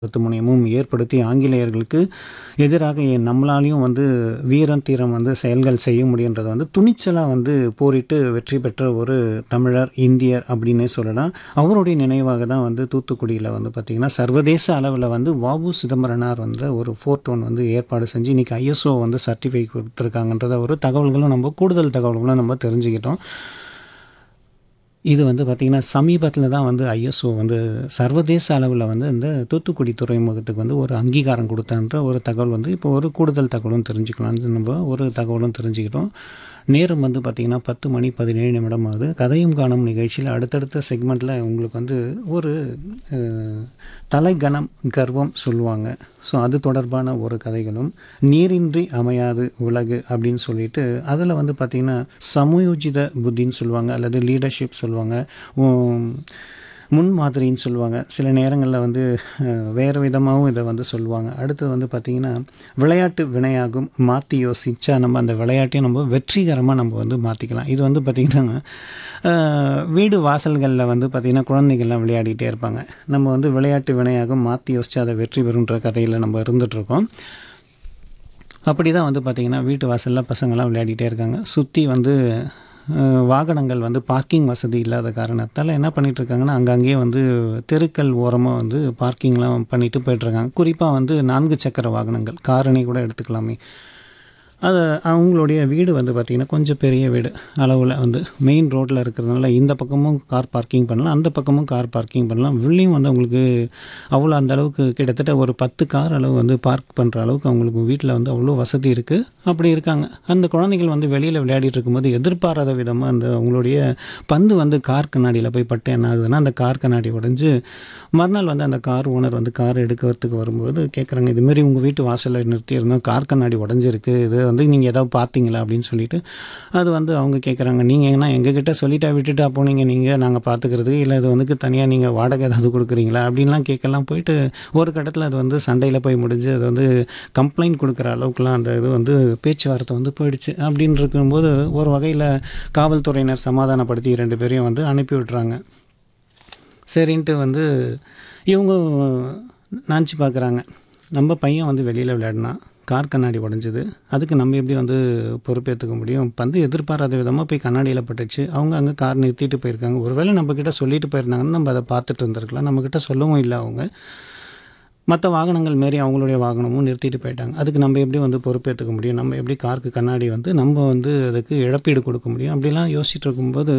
முனையமும் ஏற்படுத்தி ஆங்கிலேயர்களுக்கு எதிராக எ- நம்மளாலையும் வந்து வீரம் தீரம் வந்து செயல்கள் செய்ய முடியுன்றதை வந்து துணிச்சலாக வந்து போரிட்டு வெற்றி பெற்ற ஒரு தமிழர் இந்தியர் அப்படின்னே சொல்லலாம் அவருடைய நினைவாக தான் வந்து தூத்துக்குடியில் வந்து பார்த்திங்கன்னா சர்வதேச அளவில் வந்து வாவு சிதம்பரனார் வந்து ஒரு ஃபோர்ட் ஒன் வந்து ஏற்பாடு செஞ்சு இன்றைக்கி ஐஎஸ்ஓ வந்து சர்டிஃபை கொடுத்துருக்காங்கன்றத ஒரு தகவல்களும் நம்ம கூடுதல் தகவல்களும் நம்ம தெரிஞ்சுக்கிட்டோம் இது வந்து பார்த்திங்கன்னா சமீபத்தில் தான் வந்து ஐஎஸ்ஓ வந்து சர்வதேச அளவில் வந்து இந்த தூத்துக்குடி துறைமுகத்துக்கு வந்து ஒரு அங்கீகாரம் கொடுத்தன்ற ஒரு தகவல் வந்து இப்போ ஒரு கூடுதல் தகவலும் தெரிஞ்சுக்கலாம் நம்ம ஒரு தகவலும் தெரிஞ்சுக்கிட்டோம் நேரம் வந்து பார்த்திங்கன்னா பத்து மணி பதினேழு நிமிடம் ஆகுது கதையும் காணும் நிகழ்ச்சியில் அடுத்தடுத்த செக்மெண்ட்டில் உங்களுக்கு வந்து ஒரு அஹ், தலைகணம் கர்வம் சொல்லுவாங்க ஸோ அது தொடர்பான ஒரு கதைகளும் நீரின்றி அமையாது உலகு அப்படின்னு சொல்லிட்டு அதில் வந்து பார்த்திங்கன்னா சமயோஜித புத்தின்னு சொல்லுவாங்க அல்லது லீடர்ஷிப் சொல்லுவாங்க உம், முன்மாதிரின்னு சொல்லுவாங்க சில நேரங்களில் வந்து அஹ், வேறு விதமாகவும் இதை வந்து சொல்லுவாங்க அடுத்தது வந்து பார்த்திங்கன்னா விளையாட்டு வினையாகும் மாற்றி யோசிச்சா நம்ம அந்த விளையாட்டையும் நம்ம வெற்றிகரமாக நம்ம வந்து மாற்றிக்கலாம் இது வந்து பார்த்திங்கன்னா அஹ், வீடு வாசல்களில் வந்து பார்த்திங்கன்னா குழந்தைகள்லாம் விளையாடிட்டே இருப்பாங்க நம்ம வந்து விளையாட்டு வினையாகும் மாற்றி யோசிச்சா அதை வெற்றி பெறுன்ற கதையில் நம்ம இருந்துகிட்ருக்கோம் அப்படி தான் வந்து பார்த்திங்கன்னா வீட்டு வாசலில் பசங்கள்லாம் விளையாடிட்டே இருக்காங்க சுற்றி வந்து அஹ், வாகனங்கள் வந்து பார்க்கிங் வசதி இல்லாத காரணத்தால் என்ன பண்ணிட்டு இருக்காங்கன்னா அங்கங்கேயே வந்து தெருக்கள் ஓரமாக வந்து பார்க்கிங்லாம் பண்ணிட்டு போயிட்டுருக்காங்க குறிப்பாக வந்து நான்கு சக்கர வாகனங்கள் காரணி கூட எடுத்துக்கலாமே அது அவங்களுடைய வீடு வந்து பார்த்திங்கன்னா கொஞ்சம் பெரிய வீடு அளவில் வந்து மெயின் ரோட்டில் இருக்கிறதுனால இந்த பக்கமும் கார் பார்க்கிங் பண்ணலாம் அந்த பக்கமும் கார் பார்க்கிங் பண்ணலாம் உள்ளேயும் வந்து அவங்களுக்கு அவ்வளோ அந்த அளவுக்கு கிட்டத்தட்ட ஒரு பத்து கார் அளவு வந்து பார்க் பண்ணுற அளவுக்கு அவங்களுக்கு வீட்டில் வந்து அவ்வளோ வசதி இருக்குது அப்படி இருக்காங்க அந்த குழந்தைகள் வந்து வெளியில் விளையாடிட்டு இருக்கும்போது எதிர்பாராத விதமாக அந்த அவங்களுடைய பந்து வந்து கார் கண்ணாடியில் போய் பட்டு என்ன ஆகுதுன்னா அந்த கார் கண்ணாடி உடைஞ்சு மறுநாள் வந்து அந்த கார் ஓனர் வந்து கார் எடுக்கிறதுக்கு வரும்போது கேட்குறாங்க இதுமாரி உங்கள் வீட்டு வாசலில் நிறுத்தியிருந்தோம் கார் கண்ணாடி உடஞ்சிருக்கு இது வந்து நீங்கள் ஏதாவது பார்த்தீங்களா அப்படின்னு சொல்லிட்டு அது வந்து அவங்க கேட்குறாங்க நீங்கள் என்ன எங்ககிட்ட சொல்லிட்டா விட்டுட்டா போனீங்க நீங்கள் நாங்கள் பார்த்துக்கிறது இல்லை இது வந்து தனியாக நீங்கள் வாடகை ஏதாவது கொடுக்குறீங்களா அப்படின்லாம் கேட்கலாம் போயிட்டு ஒரு கட்டத்தில் அது வந்து சண்டையில் போய் முடிஞ்சு அது வந்து கம்ப்ளைண்ட் கொடுக்குற அளவுக்குலாம் அந்த இது வந்து பேச்சுவார்த்தை வந்து போயிடுச்சு அப்படின்னு இருக்கும்போது ஒரு வகையில் காவல்துறையினர் சமாதானப்படுத்தி ரெண்டு பேரையும் வந்து அனுப்பி விட்றாங்க சரின்ட்டு வந்து இவங்க நினச்சி பார்க்குறாங்க நம்ம பையன் வந்து வெளியில் விளையாடினா கார் கண்ணாடி உடஞ்சிது அதுக்கு நம்ம எப்படி வந்து பொறுப்பேற்றுக்க முடியும் பந்து எதிர்பாராத விதமாக போய் கண்ணாடியில் பட்டுச்சு அவங்க அங்கே கார் நிறுத்திட்டு போயிருக்காங்க ஒருவேளை நம்மக்கிட்ட சொல்லிட்டு போயிருந்தாங்கன்னா நம்ம அதை பார்த்துட்டு இருந்திருக்கலாம் நம்மக்கிட்ட சொல்லவும் இல்லை அவங்க மற்ற வாகனங்கள் மாரி அவங்களுடைய வாகனமும் நிறுத்திட்டு போயிட்டாங்க அதுக்கு நம்ம எப்படி வந்து பொறுப்பேற்றுக்க முடியும் நம்ம எப்படி காருக்கு கண்ணாடி வந்து நம்ம வந்து அதுக்கு இழப்பீடு கொடுக்க முடியும் அப்படிலாம் யோசிச்சுட்டு இருக்கும்போது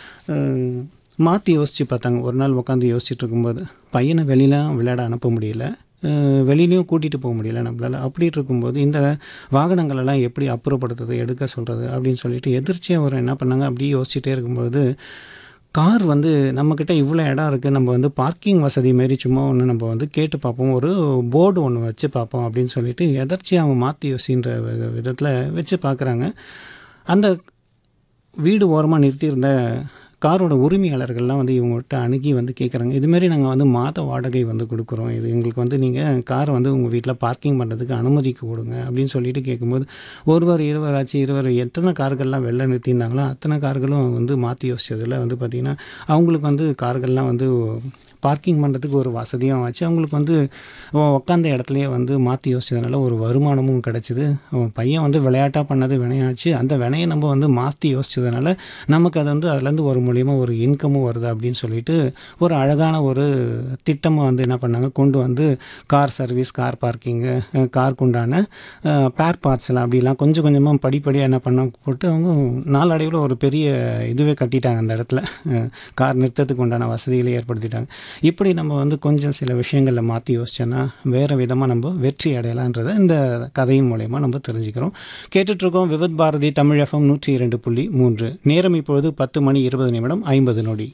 மாற்றி யோசித்து பார்த்தாங்க ஒரு நாள் உட்காந்து யோசிச்சுட்டு இருக்கும்போது பையனை வெளியிலாம் விளையாட அனுப்ப முடியல அஹ் வெளியிலையும் கூட்டிகிட்டு போக முடியல நம்மளால் அப்படி இருக்கும்போது இந்த வாகனங்களெல்லாம் எப்படி அப்புறப்படுத்துறது எடுக்க சொல்கிறது அப்படின்னு சொல்லிட்டு எதிர்ச்சியாக அவர் என்ன பண்ணாங்க அப்படியே யோசிச்சுட்டே இருக்கும்போது கார் வந்து நம்மக்கிட்ட இவ்வளோ இடம் இருக்குது நம்ம வந்து பார்க்கிங் வசதி மாரி சும்மா ஒன்று நம்ம வந்து கேட்டு பார்ப்போம் ஒரு போர்டு ஒன்று வச்சு பார்ப்போம் அப்படின்னு சொல்லிட்டு எதர்ச்சியாக அவங்க மாற்றி யோசின்ற விதத்தில் வச்சு பார்க்குறாங்க அந்த வீடு ஓரமாக நிறுத்தியிருந்த காரோட உரிமையாளர்கள்லாம் வந்து இவங்ககிட்ட அணுகி வந்து கேட்குறாங்க இதுமாரி நாங்கள் வந்து மாத வாடகை வந்து கொடுக்குறோம் இது எங்களுக்கு வந்து நீங்கள் காரை வந்து உங்கள் வீட்டில் பார்க்கிங் பண்ணுறதுக்கு அனுமதிக்கு கொடுங்க அப்படின்னு சொல்லிட்டு கேட்கும்போது ஒருவர் இருவர் ஆச்சு இருவர் எத்தனை கார்கள்லாம் வெளில நிறுத்தியிருந்தாங்களோ அத்தனை கார்களும் வந்து மாற்றி யோசிச்சதில் வந்து பார்த்திங்கன்னா அவங்களுக்கு வந்து கார்கள்லாம் வந்து பார்க்கிங் பண்ணுறதுக்கு ஒரு வசதியும் ஆச்சு அவங்களுக்கு வந்து உ- உட்காந்த இடத்துலையே வந்து மாற்றி யோசிச்சதுனால ஒரு வருமானமும் கிடச்சிது அவன் பையன் வந்து விளையாட்டாக பண்ணது வினையாச்சு அந்த வினையை நம்ம வந்து மாற்றி யோசிச்சதுனால நமக்கு அது வந்து அதுலேருந்து ஒரு மூலியமாக ஒரு இன்கமும் வருது அப்படின்னு சொல்லிட்டு ஒரு அழகான ஒரு திட்டமாக வந்து என்ன பண்ணாங்க கொண்டு வந்து கார் சர்வீஸ் கார் பார்க்கிங்கு காருக்கு உண்டான பேர் பார்ட்ஸ் எல்லாம் அப்படிலாம் கொஞ்சம் கொஞ்சமாக படிப்படியாக என்ன பண்ண போட்டு அவங்க நாளடைவில் ஒரு பெரிய இதுவே கட்டிட்டாங்க அந்த இடத்துல அஹ், கார் நிறுத்தத்துக்கு உண்டான வசதிகளை ஏற்படுத்திட்டாங்க இப்படி நம்ம வந்து கொஞ்சம் சில விஷயங்களில் மாற்றி யோசிச்சோன்னா வேறு விதமாக நம்ம வெற்றி அடையலான்றதை இந்த கதையின் மூலயமா நம்ம தெரிஞ்சுக்கிறோம் கேட்டுட்ருக்கோம் விவித் பாரதி தமிழ் எஃப்எம் நூற்றி இரண்டு புள்ளி மூன்று நேரம் இப்பொழுது பத்து மணி இருபது நிமிடம் ஐம்பது நொடி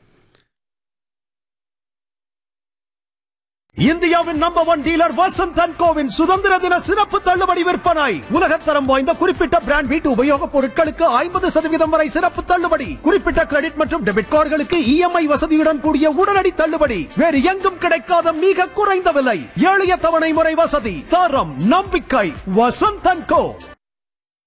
இந்தியாவின் number one dealer Vasanth and கோவின் சுதந்திர தின சிறப்பு தள்ளுபடி விற்பனை உலகத்தரம் வாய்ந்த குறிப்பிட்ட பிராண்ட் வீட்டு உபயோகப் பொருட்களுக்கு ஐம்பது சதவீதம் வரை சிறப்பு தள்ளுபடி குறிப்பிட்ட கிரெடிட் மற்றும் டெபிட் கார்டுகளுக்கு இஎம்ஐ வசதியுடன் கூடிய உடனடி தள்ளுபடி வேறு எங்கும் கிடைக்காத மிக குறைந்த விலை எளிய தவணை முறை வசதி தரம் நம்பிக்கை வசந்த் அண்ட் கோ